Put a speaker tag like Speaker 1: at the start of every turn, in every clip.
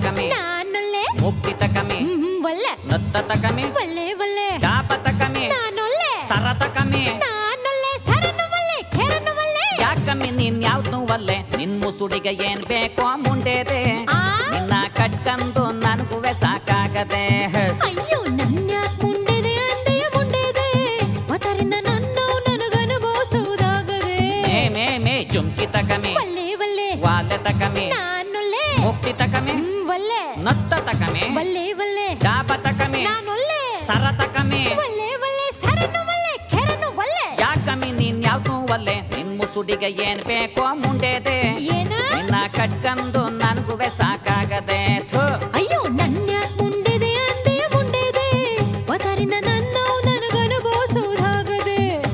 Speaker 1: ತಕಮಿ
Speaker 2: ನಾನೊಲ್ಲೆ
Speaker 1: ಮುಕ್ತಿ ತಕಮಿ
Speaker 2: ಹ್ಮ್ ಹ್ಮ್, ಒಲ್ಲೆ
Speaker 1: ನತ್ತ ತಕಮಿ
Speaker 2: ಒಲ್ಲೆ ಒಲ್ಲೆ
Speaker 1: ಚಾಪ ತಕಮಿ
Speaker 2: ನಾನೊಲ್ಲೆ
Speaker 1: ಸರ ತಕಮಿ
Speaker 2: ನಾನೊಲ್ಲೆ ಸರನು ಒಲ್ಲೆ ಕೆರನು ಒಲ್ಲೆ
Speaker 1: ಯಾಕಮ್ಮಿ ನೀನ್ ಯಾವ್ದು ಒಲ್ಲೆ ನಿನ್ ಮುಸುಡಿಗೆ ಏನ್ ಬೇಕೋ ಮುಂಡೆದೆ
Speaker 2: ಆ?
Speaker 1: ನಿನ್ನ ಕಟ್ಕಂದು ನನ್ಗುವೆ ಸಾಕಾಗದೆ ಹಸ್.
Speaker 2: ಅಯ್ಯೋ ನನ್ನ ಮುಂಡೆದೆ ಅಂದೆಯ ಮುಂಡೆದೆ ಅದರಿಂದ ನನ್ನ ನನಗನುಭವಿಸುವುದಾಗದೆ
Speaker 1: ಮೇ ಮೇ ಮೇ ಜುಮ್ಕಿ ತಕಮಿ
Speaker 2: ಒಲ್ಲೆ ಒಲ್ಲೆ
Speaker 1: ವಾಲೆ ತಕಮಿ
Speaker 2: ನಾನೊಲ್ಲೆ
Speaker 1: ಮುಕ್ತಿ ತಕಮಿ
Speaker 2: ಹ್ಮ್ ಒಲ್ಲೆ
Speaker 1: ನತ್ತ ತಕಮಿ
Speaker 2: ಒಲ್ಲೆ ಒಲ್ಲೆ
Speaker 1: ಚಾಪ ತಕಮಿ
Speaker 2: ನಾನೊಲ್ಲೆ
Speaker 1: ಸರ ತಕಮಿ
Speaker 2: ಒಲ್ಲೆ ಒಲ್ಲೆ ಸರನು ಒಲ್ಲೆ ಕೆರನು ಒಲ್ಲೆ
Speaker 1: ಯಾಕಮ್ಮಿ ನೀನ್ ಯಾವ್ದು ಒಲ್ಲೆ ನಿನ್ ಮುಸುಡಿಗೆ ಏನ್ ಬೇಕೋ ಮುಂಡೆದೆ
Speaker 2: ಏನ
Speaker 1: ನಿನ್ನ ಕಟ್ಕಂದು ನನ್ಗುವೆ ಸಾಕಾಗದೆ ಥು.
Speaker 2: ಅಯ್ಯೋ ನನ್ನ ಮುಂಡೆದೆ ಅಂದೆಯ ಮುಂಡೆದೆ ಅದರಿಂದ ನನ್ನ ನನಗನುಭವಿಸುವುದಾಗದೆ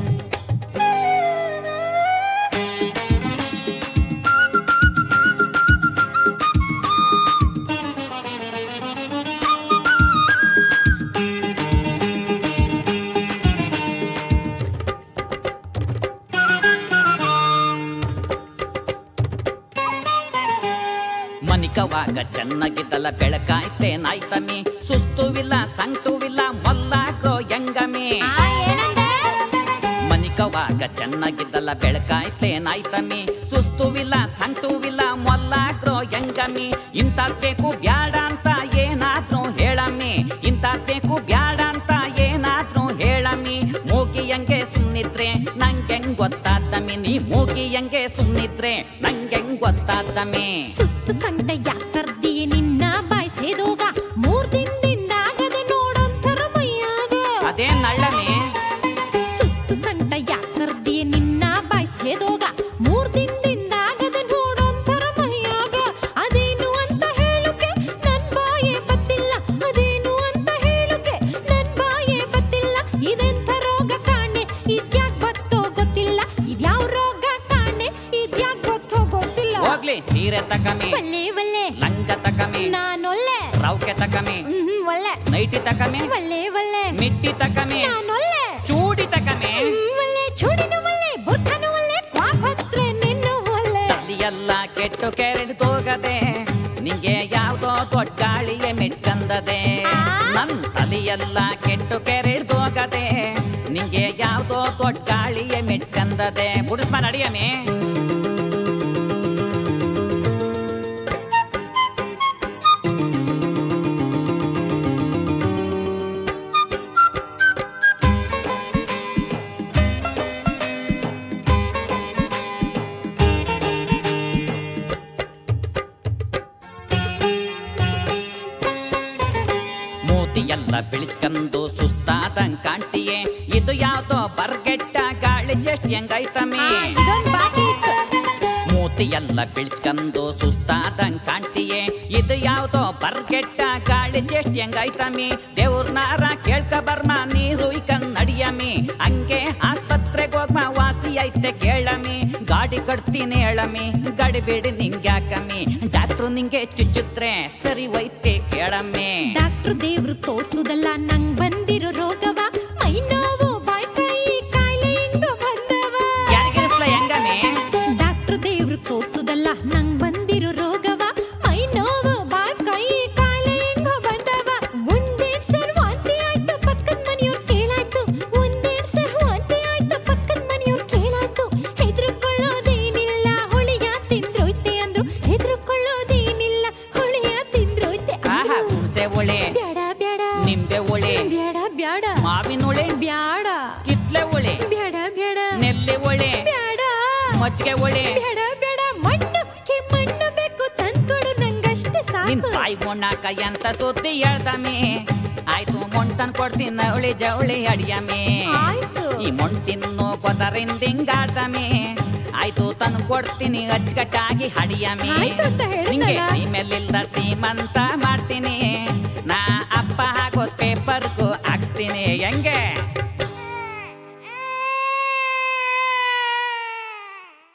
Speaker 1: ಮನಿಕವಾಗ ಚೆನ್ನಾಗಿದ್ದಲ್ಲ ಬೆಳಕಾಯ್ತೆ ನಾಯ್ತಮಿ ಸುಸ್ತುವಿಲ್ಲ ಸಂಕ್ತುವಿಲ್ಲ ಮೊಲ್ಲಾಗ್ರೋ ಯಂಗಮಿ
Speaker 2: ಆ, ಏನಂದೆ?
Speaker 1: ಮನಿಕವಾಗ ಚೆನ್ನಾಗಿದ್ದಲ್ಲ ಬೆಳಕಾಯ್ತೆ ನಾಯ್ತಮಿ ಸುಸ್ತುವಿಲ್ಲ ಸಂಕ್ತುವಿಲ್ಲ ಮೊಲ್ಲಾಗ್ರೋ ಯಂಗಮಿ ಇಂಥ ಬೇಕು ಬ್ಯಾಡ ಅಂತ ಏನಾದ್ರೂ ಹೇಳಮ್ಮಿ ಇಂಥ ಬೇಕು ಬ್ಯಾಡ ಅಂತ ಏನಾದ್ರೂ ಹೇಳಮ್ಮಿ ಮೂಗಿಯಂಗೆ ಸುಮ್ನಿದ್ರೆ ನಂಗೆಂಗ್ ಗೊತ್ತಾದ್ದಮ್ಮಿ ನೀ ಮೂಗಿಯಂಗೆ ಸುಮ್ನಿದ್ರೆ ನಂಗೆಂಗ್ ಗೊತ್ತಾದ್ದಮ್ಮಿ
Speaker 2: ಸುಸ್ತು ಸಂಟ ಯಾಕರ್ದಿಯೇ ನಿನ್ನ ಬಾಯ್ ಸೇದೋಗ ಮೂರ್ ದಿನದಿಂದಾಗದೆ ನೋಡಂತರ ಮೈಯಾಗ
Speaker 1: ಅದೇ ನಳ್ಳಮಿ
Speaker 2: ಸುಸ್ತು ಸಂಟ ಯಾಕರ್ದಿಯೇ ನಿನ್ನ ಬಾಯ್ ಸೇದೋಗ ಮೂರ್ ದಿನದಿಂದಾಗದೆ ನೋಡಂತರ ಮೈಯಾಗ ಅದೇನು ಅಂತ ಹೇಳುಕೆ ನನ್ ಬಾಯೇ ಬತ್ತಿಲ್ಲ ಅದೇನು ಅಂತ ಹೇಳುಕೆ ನನ್ ಬಾಯೇ ಬತ್ತಿಲ್ಲ ಇದೆಂಥ ರೋಗ ಕಾಣೆ ಇದ್ಯಾಕ್ ಬತ್ತೋ ಗೊತ್ತಿಲ್ಲ ಇದ್ಯಾವ ರೋಗ ಕಾಣೆ ಇದ್ಯಾಕ್ ಗೊತ್ತೋ ಗೊತ್ತಿಲ್ಲ
Speaker 1: ಹೋಗ್ಲಿ ಸೀರೆ ತಕಮಿ
Speaker 2: ಒಲ್ಲೆ ಒಲ್ಲೆ
Speaker 1: ಲಂಗ ತಕಮಿ
Speaker 2: ನಾನೊಲ್ಲೆ
Speaker 1: ರೌಕೆ ತಕಮಿ
Speaker 2: ಹ್ಮ್ ಹ್ಮ್, ಒಲ್ಲೆ
Speaker 1: ನೈಟಿ ತಕಮಿ
Speaker 2: ಒಲ್ಲೆ ಒಲ್ಲೆ
Speaker 1: ಮಿಟ್ಟಿ ತಕಮಿ
Speaker 2: ನಾನೊಲ್ಲೆ
Speaker 1: ಚೂಡಿ ತಕಮಿ
Speaker 2: ಹ್ಮ್, ಒಲ್ಲೆ ಚೂಡಿನ ಒಲ್ಲೆ ಬುಟ್ಟನ ಒಲ್ಲೆ ಕ್ವಾಪತ್ರ ನಿನ್ನ ಒಲ್ಲೆ
Speaker 1: ತಲಿಯೆಲ್ಲ ಕೆಟ್ಟು ಕೆರೆದೋಗದೆ ನಿಂಗೆ ಯಾವ್ದೋ ದೊಡ್ಡ ಗಾಳಿಗೆ ಮೆಟ್ಕಂದದೆ
Speaker 2: ಆ?
Speaker 1: ನನ್ ತಲಿಯೆಲ್ಲ ಕೆಟ್ಟು ಕೆರೆದೋಗದೆ ನಿಂಗೆ ಯಾವ್ದೋ ದೊಡ್ಡ ಗಾಳಿಗೆ ಮೆಟ್ಕಂದದೆ ಬುಡಿಸ್ಮ ನಡಿಯಮಿ ಮೂತಿಯೆಲ್ಲ ಬಿಳಿಸ್ಕಂದು ಸುಸ್ತಾದಂಗ್ ಕಾಣ್ತಿಯೇ ಇದು ಯಾವ್ದೋ ಬರ್ಗೆಟ್ಟ ಗಾಳಿ ಜಸ್ಟ್ ಹೆಂಗೈತಮಿ
Speaker 2: ಆ, ಇದೊಂದ್ ಬಾಕಿ ಇತ್ತು
Speaker 1: ಮೂತಿಯೆಲ್ಲ ಬಿಳಿಸ್ಕಂದು ಸುಸ್ತಾದಂಗ್ ಕಾಣ್ತಿಯೇ ಇದು ಯಾವ್ದೋ ಬರ್ಗೆಟ್ಟ ಗಾಳಿ ಜಸ್ಟ್ ಹೆಂಗೈತಮಿ ದೇವ್ರನಾರ ಕೇಳ್ಕ ಬರ್ಮ ನೀರು ಇಕನ್ ನಡಿಯಮಿ ಹಂಗೆ ಆಸ್ಪತ್ರೆಗೆ ಹೋಗ್ಮ ವಾಸಿ ಐತೆ ಕೇಳಮಿ ಗಾಡಿ ಕಟ್ತೀನಿ ಹೇಳಮಿ ಗಾಡಿ ಬೇಡಿ ನಿಂಗ್ಯಾಕಮ್ಮಿ ಡಾಕ್ಟ್ರು ನಿಂಗೆ ಚುಚ್ಚುತ್ರೆ ಸರಿ ಹೋಯ್ತೆ ಕೇಳಮ್ಮಿ
Speaker 2: ಡಾಕ್ಟ್ರು ದೇವ್ರು ತೋರ್ಸುದಲ್ಲ ನಂಗ್ ಬಂದಿರೋ ರೋಗವ ಮೈ ನೋವು ಬಾಯ್ ಕೈ ಕಾಯಿಲೆ ಹಿಂಗ ಬಂದವ
Speaker 1: ಯಾರಿಗಿರಿಸ್ಲ ಹೆಂಗಮ್ಮಿ
Speaker 2: ಡಾಕ್ಟ್ರು ದೇವ್ರು ತೋರ್ಸುದಲ್ಲ ನಂಗ್ ಬಂದಿರೋ ರೋಗವ ಮೈ ನೋವು ಬಾಯ್ ಕೈ ಕಾಯಿಲೆ ಹಿಂಗ ಬಂದವ ಒಂದೇಡ್ ಸರ್ ವಾಂತಿ ಆಯ್ತು ಪಕ್ಕದ ಮನೆಯವ್ರ್ ಕೇಳಾಯ್ತು ಒಂದೇಡ್ ಸರ್ ವಾಂತಿ ಆಯ್ತು ಪಕ್ಕದ ಮನೆಯವ್ರ್ ಕೇಳಾಯ್ತು ಹೆದ್ರುಕೊಳ್ಳೋದೇನಿಲ್ಲ ಹುಳಿಯ ತಿಂದ್ರೋಯ್ತೆ ಅಂದ್ರು ಹೆದ್ರುಕೊಳ್ಳೋದೇನಿಲ್ಲ ಹುಳಿಯ ತಿಂದ್ರೋಯ್ತೆ
Speaker 1: ಆಹಾ
Speaker 2: ಅಂದ್ರು.
Speaker 1: ಹುಣಸೆ ಒಳೆ
Speaker 2: ಬ್ಯಾಡ ಬ್ಯಾಡ
Speaker 1: ನಿಂಬೆ ಒಳೆ
Speaker 2: ಬ್ಯಾಡ ಬ್ಯಾಡ
Speaker 1: ಮಾವಿನ ಒಳೆ
Speaker 2: ಬ್ಯಾಡ
Speaker 1: ಕಿತ್ಲೆ ಒಳೆ
Speaker 2: ಬ್ಯಾಡ ಬ್ಯಾಡ
Speaker 1: ನೆಲ್ಲೆ ಒಳೆ
Speaker 2: ಬ್ಯಾಡ
Speaker 1: ಮಜ್ಜಿಗೆ ಒಳೆ
Speaker 2: ಬೇಡ ಬೇಡ ಮಣ್ಣು ಕೆಮ್ಮಣ್ಣು ಬೇಕು ತಂದ್ಕೊಡು ನಂಗಷ್ಟೇ
Speaker 1: ನಿನ್
Speaker 2: ಸಾಕು
Speaker 1: ತಾಯಿ ಮೊಣ್ಣಾಕ ಎಂತ ಸುದ್ದಿ ಹೇಳ್ದಮ್ಮಿ ಆಯ್ತು ಮೊಣ್ ತಂದ್ ಕೊಡ್ತೀನಿ ನವಳಿ ಜವಳಿ ಅಡಿಯಮ್ಮಿ
Speaker 2: ಆಯ್ತು
Speaker 1: ಈ ಮೊಣ್ ತಿನ್ನು ಗೊತ್ತರಿಂದ ಹಿಂಗಾಡ್ದಮ್ಮಿ ಆಯ್ತು ತಂದು ಕೊಡ್ತೀನಿ ಅಚ್ಚುಕಟ್ಟಾಗಿ ಹಡಿಯಮ್ಮಿ
Speaker 2: ಆಯ್ತು ಅಂತ ಹೇಳಿದ್ನಲ್ಲ.
Speaker 1: ನಿಂಗೆ ಸೀಮೆಲಿಲ್ದ ಸೀಮಂತ ಮಾಡ್ತೀನಿ ನಾ ಅಪ್ಪ ಹಾಕೋ ಪೇಪರ್ಗೂ ಹಾಕ್ಸ್ತೀನಿ ಹೆಂಗೆ